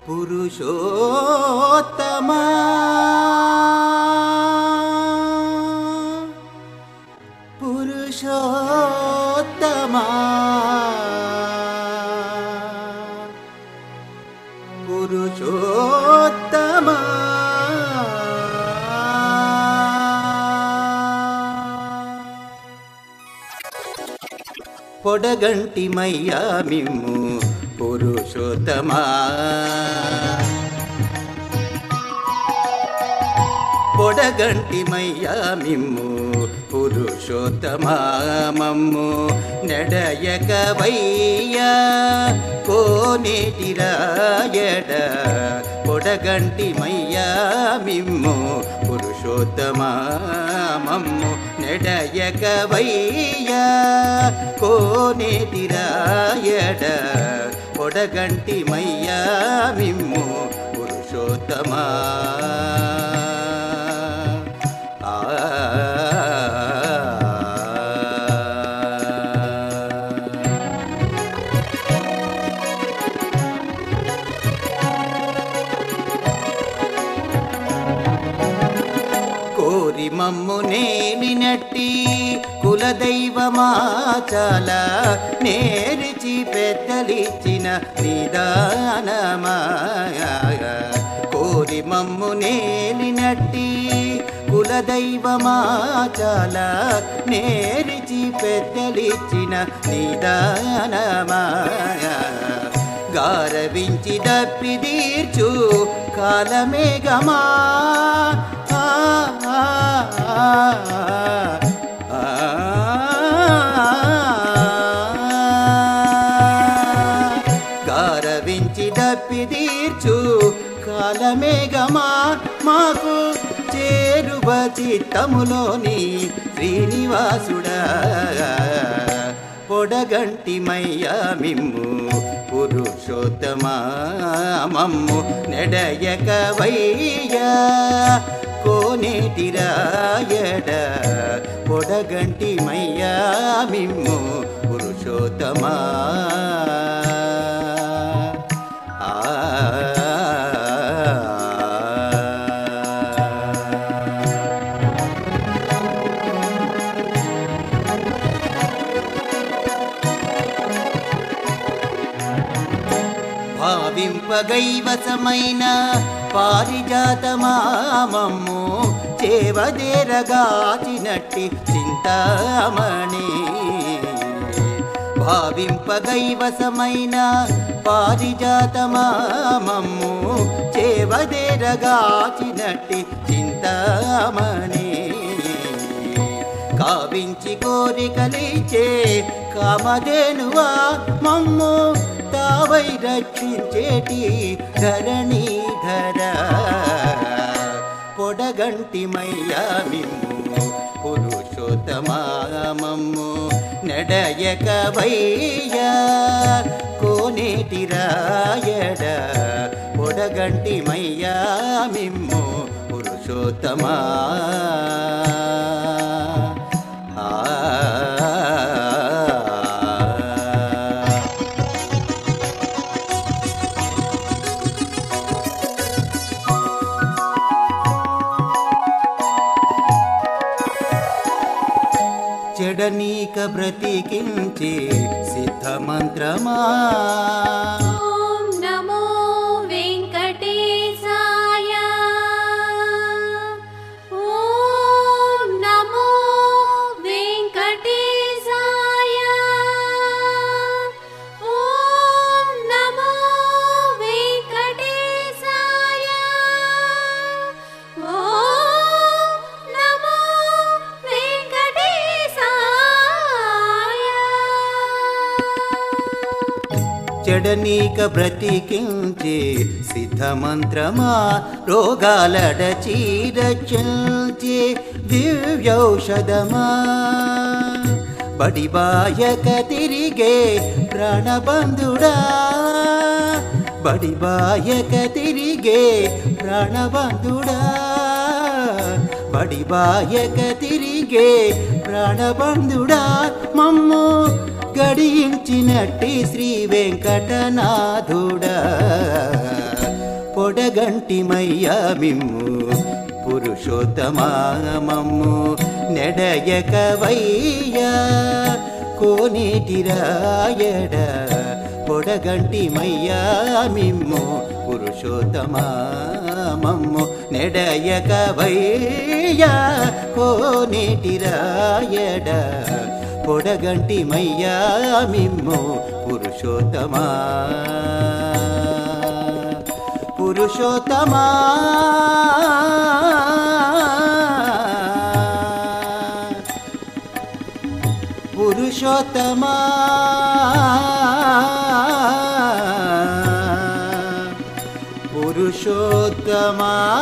పురుషోత్తమా పురుషోత్తమా పురుషోత్తమా పొడగంటి మయ్యా మిమ్ము పురుషోత్తమా పొడగంటి మయ్యా మిమ్ము పురుషోత్తమా మమ్ము నెడయక వయ్యా కోనేటి రాయడ పొడగంటి మయ్యా మిమ్ము పురుషోత్తమా మమ్ము నెడయక వయ్యా కోనేటి రాయడ పొడగంటి మయ్యా మిమ్ము పురుషోత్తమా కోరి మమ్ము నేలినట్టి కులదైవమాచాల నేరిచి పెద్దలిచ్చిన నిదానమాయ కోరి మమ్ము నేలినట్టి కులదైవమాచాల నేరిచి పెద్దలిచ్చిన నిదానమాయ గారవించి దప్పి తీర్చు కాలమేఘమా ఆ, ఆ, ఆ, ఆ, గారవించి దప్పి తీర్చు కాలమేఘమా మాకు చేరువ చిత్తములోని శ్రీనివాసుడా పొడగంటి మయ్యా మిమ్ము పురుషోత్తమా మమ్ము నెడయక వయ్యా కోనేటి రాయడ పొడగంటి మయ్యా మిమ్ము పురుషోత్తమా ఆ భావింపగైవసమైన పారిజాతమామమ్ము చేవదేరగాచినట్టి చింతామణి భావింపగైవసమైన పారిజాతమామమ్ము చేవదేరగాచినట్టి చింతామణి కావించి కోరికలిచే కామధేనువా మమ్ము తావై రక్షించేటి ధరణీధర పొడగంటి మయ్యా మిమ్ము పురుషోత్తమామమ్ము నడయక వయ్యా కోనేటి రాయడ పొడగంటి మయ్యా మిమ్ము పురుషోత్తమా ఆ చెడనీక బ్రతికించే సిద్ధమంత్రమా ॐ नमो वेङ्कटेशाय ॐ नमो वेङ्कटेशाय ॐ नमो वेङ्कटेशाय ॐ नमो वेङ्कटेशाय చెడనీక బ్రతికించే సిద్ధమంత్రమా రోగాలడచి రక్షించే దివ్యౌషధమా బడిబాయక తిరిగే ప్రాణబంధుడా బడిబాయక తిరిగే ప్రాణబంధుడా బడిబాయక తిరిగే ప్రాణబంధుడా మమ్ము గడియించినట్టి శ్రీ వెంకటనాథుడా పొడగంటిమయ్యా మిమ్ము పురుషోత్తమామమ్ము నెడయకవయ్యా కోనేటిరాయడ పొడగంటిమయ్యా మిమ్ము పురుషోత్తమామమ్ము నెడయకవయ్యా కోనేటిరాయడ పొడగంటిమయ్యా మిమ్ము పురుషోత్తమా పురుషోత్తమా పురుషోత్తమా పురుషోత్తమా